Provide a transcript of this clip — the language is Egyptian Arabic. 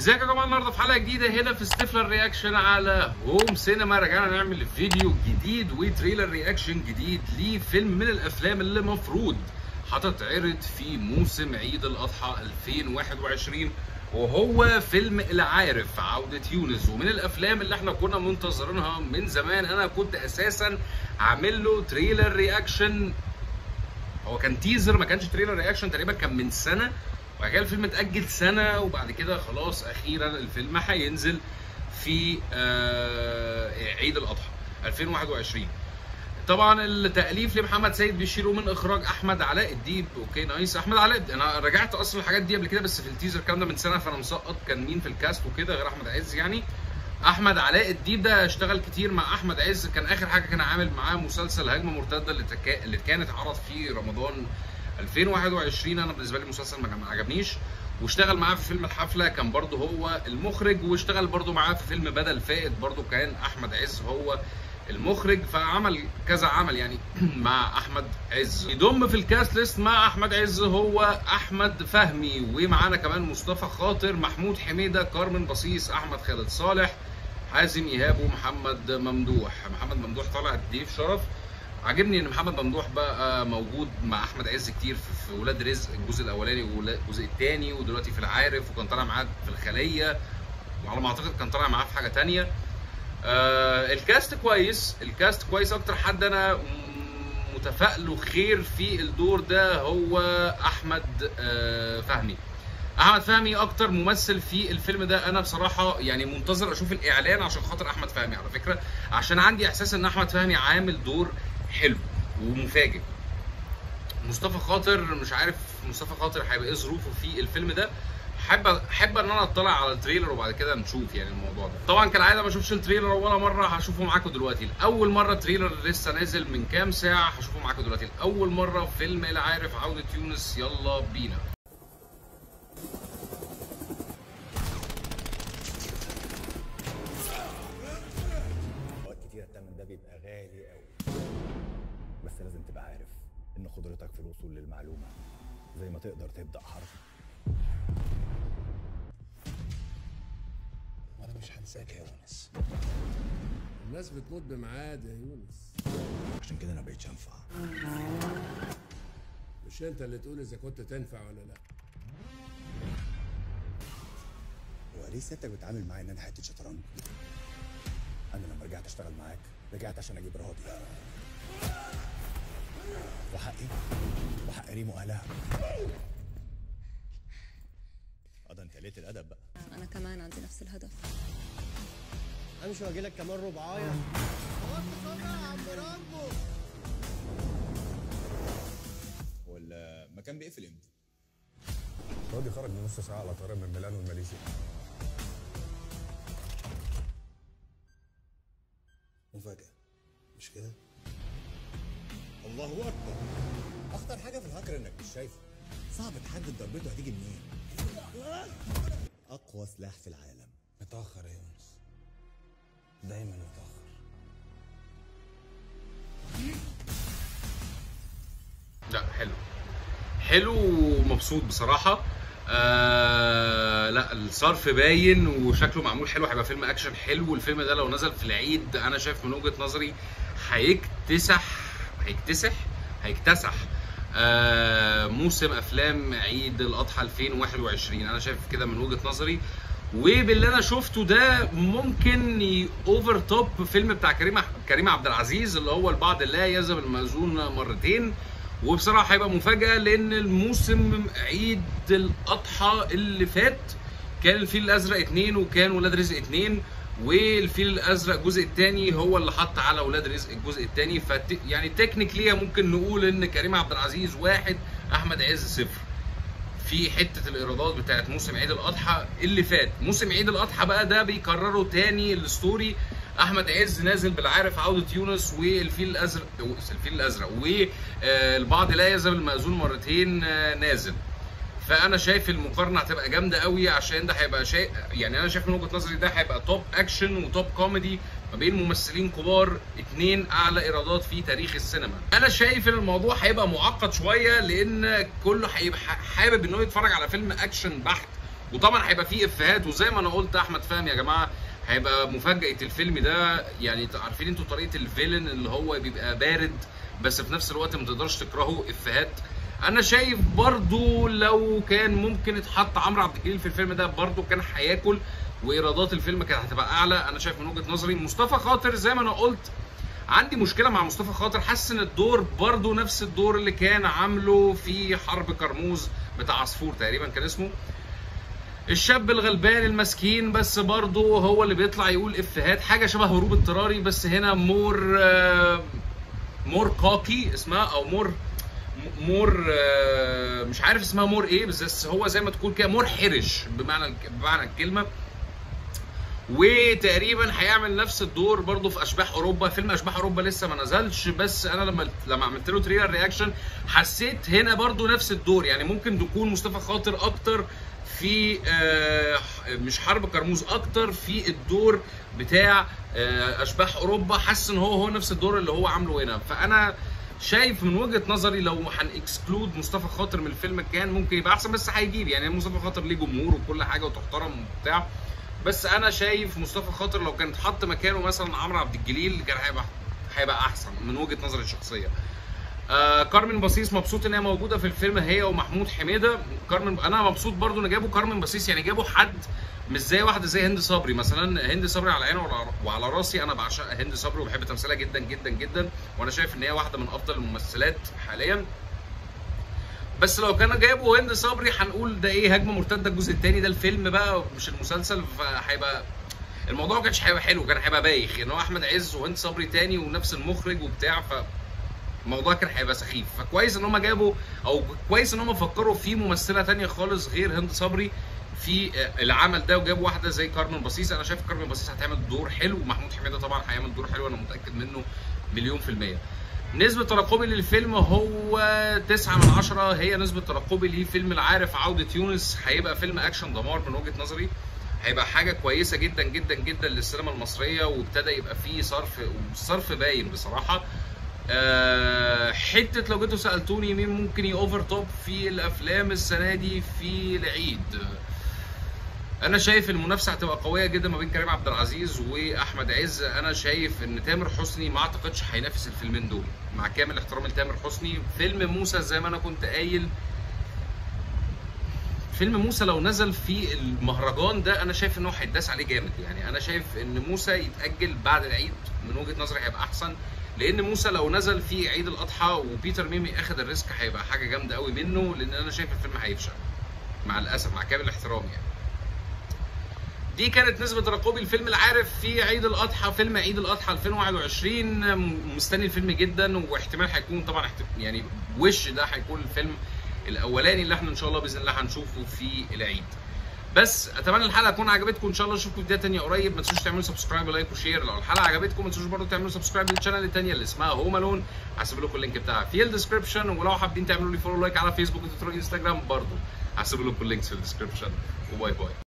ازيكم يا جماعه النهارده في حلقه جديده هنا في ستيفلر رياكشن على هوم سينما رجعنا نعمل فيديو جديد وتريلر رياكشن جديد لفيلم من الافلام اللي مفروض هتتعرض في موسم عيد الاضحى 2021 وهو فيلم العارف عودة يونس ومن الافلام اللي احنا كنا منتظرينها من زمان انا كنت اساسا عامل له تريلر رياكشن هو كان تيزر ما كانش تريلر رياكشن تقريبا كان من سنه وبعد كده الفيلم اتأجل سنة وبعد كده خلاص أخيرا الفيلم هينزل في آه عيد الأضحى 2021 طبعا التأليف لمحمد سيد بيشيله من إخراج أحمد علاء الديب أوكي نايس أحمد علاء أنا رجعت أصلا الحاجات دي قبل كده بس في التيزر الكلام ده من سنة فأنا مسقط كان مين في الكاست وكده غير أحمد عز يعني احمد علاء الديب ده اشتغل كتير مع احمد عز كان اخر حاجه كان عامل معاه مسلسل هجمه مرتده اللي, تكا... اللي كانت عرض في رمضان 2021 انا بالنسبه لي المسلسل ما عجبنيش واشتغل معاه في فيلم الحفله كان برضه هو المخرج واشتغل برضه معاه في فيلم بدل فائت برضه كان احمد عز هو المخرج فعمل كذا عمل يعني مع احمد عز يضم في الكاست ليست مع احمد عز هو احمد فهمي ومعانا كمان مصطفى خاطر محمود حميده كارمن بصيص احمد خالد صالح حازم ايهاب ومحمد ممدوح محمد ممدوح طالع ضيف شرف عاجبني ان محمد ممدوح بقى موجود مع احمد عز كتير في ولاد رزق الجزء الاولاني والجزء الثاني ودلوقتي في العارف وكان طالع معاه في الخليه وعلى ما اعتقد كان طالع معاه في حاجه ثانيه آه الكاست كويس الكاست كويس اكتر حد انا متفائله خير في الدور ده هو احمد آه فهمي احمد فهمي اكتر ممثل في الفيلم ده انا بصراحه يعني منتظر اشوف الاعلان عشان خاطر احمد فهمي على فكره عشان عندي احساس ان احمد فهمي عامل دور حلو ومفاجئ مصطفى خاطر مش عارف مصطفى خاطر هيبقى ايه ظروفه في الفيلم ده حابب احب ان انا اطلع على التريلر وبعد كده نشوف يعني الموضوع ده طبعا كالعاده ما اشوفش التريلر ولا مره هشوفه معاكم دلوقتي اول مره تريلر لسه نازل من كام ساعه هشوفه معاكم دلوقتي اول مره فيلم العارف عوده يونس يلا بينا اوقات كتير التمن ده بيبقى غالي قوي بس لازم تبقى عارف ان قدرتك في الوصول للمعلومه زي ما تقدر تبدا حرب وانا مش هنساك يا يونس الناس بتموت بميعاد يا يونس عشان كده انا بقيتش انفع مش انت اللي تقول اذا كنت تنفع ولا لا هو ليه سيادتك بتعامل معايا ان انا حته شطرنج انا لما رجعت اشتغل معاك رجعت عشان اجيب راضي وحقي وحق ريم واهلها اه ده انت قلية الادب بقى أنا كمان عندي نفس الهدف امشي واجي لك كمان ربعايه هو المكان بيقفل امتى؟ راضي خرج من نص ساعة على طيارة من ميلانو لماليزيا مفاجأة مش كده؟ الله أكبر اخطر حاجه في الهاكر انك مش شايفه صعب تحدد ضربته هتيجي منين اقوى سلاح في العالم متأخر يا يونس دايما متأخر لا حلو حلو ومبسوط بصراحه آه لا الصرف باين وشكله معمول حلو هيبقى فيلم اكشن حلو والفيلم ده لو نزل في العيد انا شايف من وجهه نظري هيكتسح هيكتسح هيكتسح آه موسم افلام عيد الاضحى 2021 انا شايف كده من وجهه نظري وباللي انا شفته ده ممكن اوفر توب فيلم بتاع كريم كريم عبد العزيز اللي هو البعض لا يذهب المأذون مرتين وبصراحه هيبقى مفاجاه لان الموسم عيد الاضحى اللي فات كان الفيل الازرق اتنين وكان ولاد رزق اتنين والفيل الازرق الجزء الثاني هو اللي حط على ولاد رزق الجزء الثاني فت... يعني تكنيكلي ممكن نقول ان كريم عبد العزيز واحد احمد عز صفر في حته الايرادات بتاعت موسم عيد الاضحى اللي فات موسم عيد الاضحى بقى ده بيكرروا تاني الستوري احمد عز نازل بالعارف عوده يونس والفيل الازرق الفيل الازرق والبعض لا يذهب المأذون مرتين آه، نازل فانا شايف المقارنه هتبقى جامده قوي عشان ده هيبقى شيء يعني انا شايف من وجهه نظري ده هيبقى توب اكشن وتوب كوميدي ما بين ممثلين كبار اتنين اعلى ايرادات في تاريخ السينما انا شايف ان الموضوع هيبقى معقد شويه لان كله هيبقى حابب ان هو يتفرج على فيلم اكشن بحت وطبعا هيبقى فيه افيهات وزي ما انا قلت احمد فهمي يا جماعه هيبقى مفاجاه الفيلم ده يعني عارفين انتوا طريقه الفيلن اللي هو بيبقى بارد بس في نفس الوقت ما تقدرش تكرهه افيهات انا شايف برضو لو كان ممكن يتحط عمرو عبد الجليل في الفيلم ده برضو كان هياكل وايرادات الفيلم كانت هتبقى اعلى انا شايف من وجهه نظري مصطفى خاطر زي ما انا قلت عندي مشكله مع مصطفى خاطر حاسس ان الدور برضو نفس الدور اللي كان عامله في حرب كرموز بتاع عصفور تقريبا كان اسمه الشاب الغلبان المسكين بس برضه هو اللي بيطلع يقول افيهات حاجه شبه هروب اضطراري بس هنا مور آه، مور قاقي اسمها او مور مور آه، مش عارف اسمها مور ايه بس هو زي ما تقول كده مور حرش بمعنى بمعنى الكلمه وتقريبا هيعمل نفس الدور برضه في اشباح اوروبا فيلم اشباح اوروبا لسه ما نزلش بس انا لما لما عملت له تريلر رياكشن حسيت هنا برضه نفس الدور يعني ممكن تكون مصطفى خاطر اكتر في آه، مش حرب كرموز اكتر في الدور بتاع آه، اشباح اوروبا حاسس ان هو هو نفس الدور اللي هو عامله هنا فانا شايف من وجهه نظري لو هنكسكلود مصطفى خاطر من الفيلم كان ممكن يبقى احسن بس هيجيب يعني مصطفى خاطر ليه جمهور وكل حاجه وتحترم وبتاع بس انا شايف مصطفى خاطر لو كان اتحط مكانه مثلا عمرو عبد الجليل كان هيبقى هيبقى احسن من وجهه نظري الشخصيه آه كارمن باسيس مبسوط ان هي موجوده في الفيلم هي ومحمود حميده كارمن انا مبسوط برضو ان جابوا كارمن باسيس يعني جابوا حد مش زي واحده زي هند صبري مثلا هند صبري على عيني وعلى- وعلى راسي انا بعشق هند صبري وبحب تمثيلها جدا جدا جدا وانا شايف ان هي واحده من افضل الممثلات حاليا بس لو كانوا جابوا هند صبري هنقول ده ايه هجمه مرتده الجزء الثاني ده الفيلم بقى مش المسلسل فهيبقى الموضوع ما كانش هيبقى حلو كان هيبقى بايخ ان هو احمد عز وهند صبري تاني ونفس المخرج وبتاع ف الموضوع كان هيبقى سخيف فكويس ان هم جابوا او كويس ان هم فكروا في ممثله تانية خالص غير هند صبري في آه، العمل ده وجابوا واحده زي كارمن باسيس انا شايف كارمن باسيس هتعمل دور حلو ومحمود حميده طبعا هيعمل دور حلو انا متاكد منه مليون في الميه نسبة ترقبي للفيلم هو 9 من 10 هي نسبة ترقبي لفيلم العارف عودة يونس هيبقى فيلم اكشن دمار من وجهة نظري هيبقى حاجة كويسة جدا جدا جدا للسينما المصرية وابتدى يبقى فيه صرف والصرف باين بصراحة آه، حته لو جيتوا سالتوني مين ممكن يوفر توب في الافلام السنه دي في العيد انا شايف المنافسه هتبقى قويه جدا ما بين كريم عبد العزيز واحمد عز انا شايف ان تامر حسني ما اعتقدش هينافس الفيلمين دول مع كامل احترامي لتامر حسني فيلم موسى زي ما انا كنت قايل فيلم موسى لو نزل في المهرجان ده انا شايف ان هو هيتداس عليه جامد يعني انا شايف ان موسى يتاجل بعد العيد من وجهه نظري هيبقى احسن لان موسى لو نزل في عيد الاضحى وبيتر ميمي اخد الريسك هيبقى حاجه جامده قوي منه لان انا شايف الفيلم هيفشل مع الاسف مع كامل احترامي يعني دي كانت نسبة ترقبي الفيلم العارف في عيد الأضحى فيلم عيد الأضحى 2021 م- مستني الفيلم جدا واحتمال هيكون طبعا احت- يعني وش ده هيكون الفيلم الأولاني اللي احنا إن شاء الله بإذن الله هنشوفه في العيد. بس اتمنى الحلقه تكون عجبتكم ان شاء الله اشوفكم في فيديوهات تانية قريب ما تنسوش تعملوا سبسكرايب ولايك وشير لو الحلقه عجبتكم ما تنسوش برضه تعملوا سبسكرايب للشانل التانية اللي اسمها هوم الون هسيب لكم اللينك بتاعها في الديسكربشن ولو حابين تعملوا لي فولو لايك على فيسبوك وتويتر وانستجرام برضه هسيب لكم اللينكس في الديسكربشن وباي باي